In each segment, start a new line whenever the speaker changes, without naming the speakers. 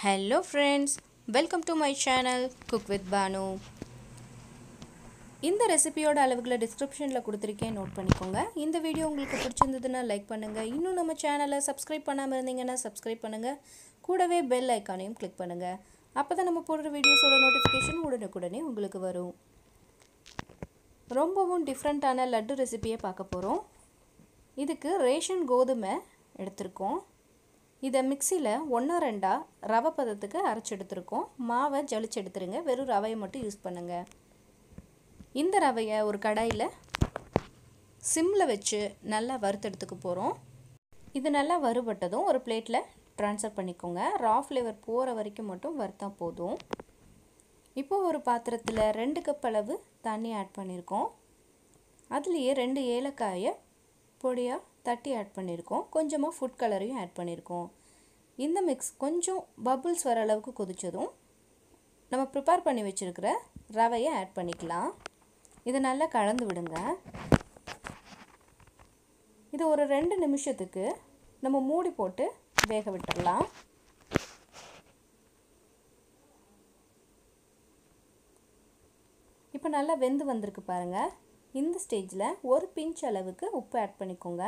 hello friends welcome to my channel cook with Bhanu இந்த ரெசிபியோட அளவுகளை டிஸ்கிரிப்ஷனில் கொடுத்துருக்கேன் நோட் பண்ணிக்கோங்க இந்த வீடியோ உங்களுக்கு பிடிச்சிருந்ததுன்னா லைக் பண்ணுங்கள் இன்னும் நம்ம சேனலை சப்ஸ்கிரைப் பண்ணாமல் இருந்தீங்கன்னா சப்ஸ்கிரைப் பண்ணுங்கள் கூடவே பெல் ஐக்கானையும் கிளிக் பண்ணுங்கள் அப்போ தான் நம்ம போடுற வீடியோஸோட நோட்டிஃபிகேஷன் உடனுக்குடனே உங்களுக்கு வரும் ரொம்பவும் டிஃப்ரெண்ட்டான லட்டு ரெசிபியை பார்க்க போகிறோம் இதுக்கு ரேஷன் கோதுமை எடுத்திருக்கோம் இதை மிக்சியில் ஒன்றா ரெண்டாக ரவை பதத்துக்கு அரைச்சி எடுத்திருக்கோம் மாவை ஜலிச்சு எடுத்துருங்க வெறும் ரவையை மட்டும் யூஸ் பண்ணுங்கள் இந்த ரவையை ஒரு கடாயில் சிம்மில் வச்சு நல்லா வறுத்தெடுத்துக்க போகிறோம் இது நல்லா வறுபட்டதும் ஒரு பிளேட்டில் ட்ரான்ஸ்ஃபர் பண்ணிக்கோங்க ரா ஃப்ளேவர் போகிற வரைக்கும் மட்டும் வறுத்தா போதும் இப்போ ஒரு பாத்திரத்தில் ரெண்டு கப் அளவு தண்ணி ஆட் பண்ணியிருக்கோம் அதுலேயே ரெண்டு ஏலக்காயை பொடியாக தட்டி ஆட் பண்ணியிருக்கோம் கொஞ்சமாக ஃபுட் கலரையும் ஆட் பண்ணியிருக்கோம் இந்த மிக்ஸ் கொஞ்சம் பபுள்ஸ் வர அளவுக்கு கொதித்ததும் நம்ம ப்ரிப்பேர் பண்ணி வச்சுருக்கிற ரவையை ஆட் பண்ணிக்கலாம் இதை நல்லா கலந்து விடுங்க இது ஒரு ரெண்டு நிமிஷத்துக்கு நம்ம மூடி போட்டு வேக விட்டுடலாம் இப்போ நல்லா வெந்து வந்திருக்கு பாருங்கள் இந்த ஸ்டேஜில் ஒரு பிஞ்ச் அளவுக்கு உப்பு ஆட் பண்ணிக்கோங்க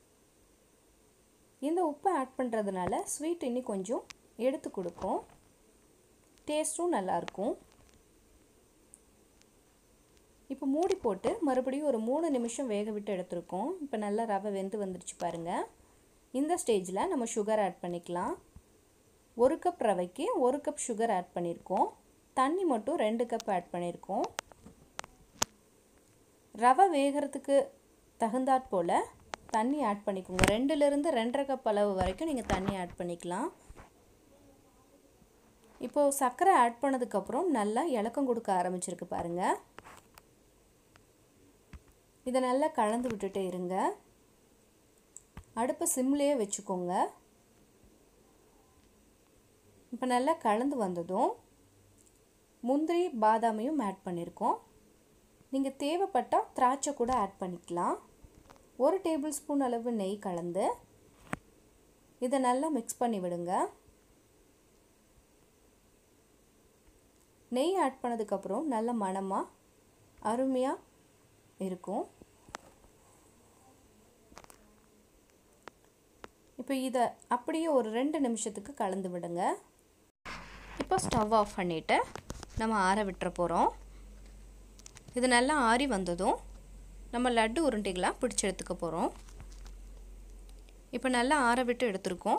இந்த உப்பை ஆட் பண்ணுறதுனால ஸ்வீட் இன்னி கொஞ்சம் எடுத்து கொடுக்கும் டேஸ்ட்டும் நல்லாயிருக்கும் இப்போ மூடி போட்டு மறுபடியும் ஒரு மூணு நிமிஷம் வேக விட்டு எடுத்துருக்கோம் இப்போ நல்லா ரவை வெந்து வந்துடுச்சு பாருங்கள் இந்த ஸ்டேஜில் நம்ம சுகர் ஆட் பண்ணிக்கலாம் ஒரு கப் ரவைக்கு ஒரு கப் சுகர் ஆட் பண்ணியிருக்கோம் தண்ணி மட்டும் ரெண்டு கப் ஆட் பண்ணியிருக்கோம் ரவை வேகிறதுக்கு தகுந்தாற் போல் தண்ணி ஆட் பண்ணிக்கோங்க ரெண்டுலேருந்து ரெண்டரை கப் அளவு வரைக்கும் நீங்கள் தண்ணி ஆட் பண்ணிக்கலாம் இப்போது சர்க்கரை ஆட் பண்ணதுக்கப்புறம் நல்லா இலக்கம் கொடுக்க ஆரம்பிச்சிருக்கு பாருங்கள் இதை நல்லா கலந்து விட்டுட்டே இருங்க அடுப்பை சிம்லேயே வச்சுக்கோங்க இப்போ நல்லா கலந்து வந்ததும் முந்திரி பாதாமையும் ஆட் பண்ணியிருக்கோம் நீங்கள் தேவைப்பட்டால் திராட்சை கூட ஆட் பண்ணிக்கலாம் ஒரு டேபிள் ஸ்பூன் அளவு நெய் கலந்து இதை நல்லா மிக்ஸ் பண்ணி விடுங்க நெய் ஆட் பண்ணதுக்கப்புறம் நல்ல மணமாக அருமையாக இருக்கும் இப்போ இதை அப்படியே ஒரு ரெண்டு நிமிஷத்துக்கு கலந்து விடுங்க இப்போ ஸ்டவ் ஆஃப் பண்ணிவிட்டு நம்ம ஆற விட்டுற போகிறோம் இது நல்லா ஆறி வந்ததும் நம்ம லட்டு உருண்டைகளாக பிடிச்சி எடுத்துக்க போகிறோம் இப்போ நல்லா ஆற விட்டு எடுத்துருக்கோம்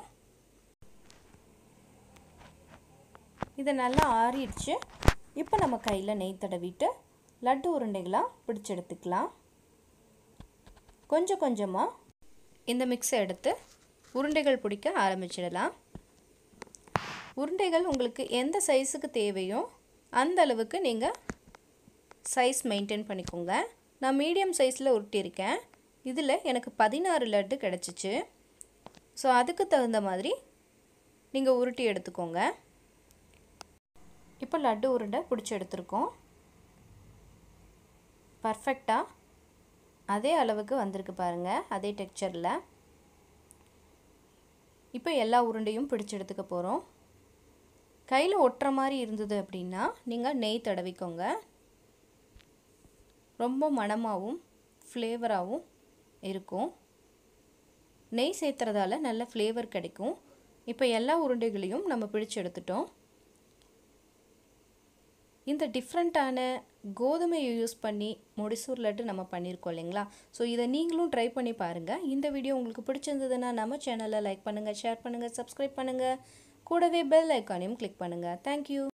இதை நல்லா ஆறிடுச்சு இப்போ நம்ம கையில் நெய் தடவிட்டு லட்டு உருண்டைகளாக பிடிச்சி எடுத்துக்கலாம் கொஞ்சம் கொஞ்சமாக இந்த மிக்ஸை எடுத்து உருண்டைகள் பிடிக்க ஆரம்பிச்சிடலாம் உருண்டைகள் உங்களுக்கு எந்த சைஸுக்கு தேவையோ அந்த அளவுக்கு நீங்கள் சைஸ் மெயின்டைன் பண்ணிக்கோங்க நான் மீடியம் சைஸில் உருட்டியிருக்கேன் இதில் எனக்கு பதினாறு லட்டு கிடச்சிச்சு ஸோ அதுக்கு தகுந்த மாதிரி நீங்கள் உருட்டி எடுத்துக்கோங்க இப்போ லட்டு உருண்டை பிடிச்சி எடுத்துருக்கோம் பர்ஃபெக்டாக அதே அளவுக்கு வந்திருக்கு பாருங்கள் அதே டெக்ஸ்சரில் இப்போ எல்லா உருண்டையும் பிடிச்சி எடுத்துக்க போகிறோம் கையில் ஒட்டுற மாதிரி இருந்தது அப்படின்னா நீங்கள் நெய் தடவிக்கோங்க ரொம்ப மணமாகவும் ஃப்ளேவராகவும் இருக்கும் நெய் சேர்த்துறதால நல்ல ஃப்ளேவர் கிடைக்கும் இப்போ எல்லா உருண்டைகளையும் நம்ம பிடிச்சு எடுத்துட்டோம் இந்த டிஃப்ரெண்ட்டான கோதுமையை யூஸ் பண்ணி முடிசூர் லட்டு நம்ம பண்ணியிருக்கோம் இல்லைங்களா ஸோ இதை நீங்களும் ட்ரை பண்ணி பாருங்கள் இந்த வீடியோ உங்களுக்கு பிடிச்சிருந்ததுன்னா நம்ம சேனலை லைக் பண்ணுங்கள் ஷேர் பண்ணுங்கள் சப்ஸ்கிரைப் பண்ணுங்கள் கூடவே பெல் ஐக்கானையும் கிளிக் பண்ணுங்கள் தேங்க்யூ